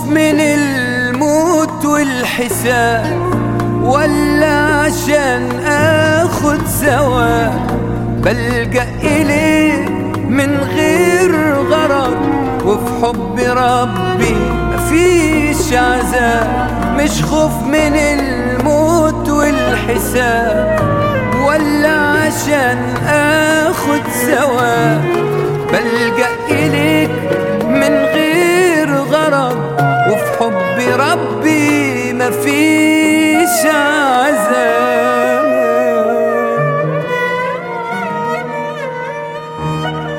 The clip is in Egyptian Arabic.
من الموت والحساب ولا عشان اخد ثواب بلجأ إليه من غير غرض وفي حب ربي مفيش عذاب مش خوف من الموت والحساب ولا عشان اخد ثواب بلجأ إليك من غير غرض وفي حب ربي مفيش عذاب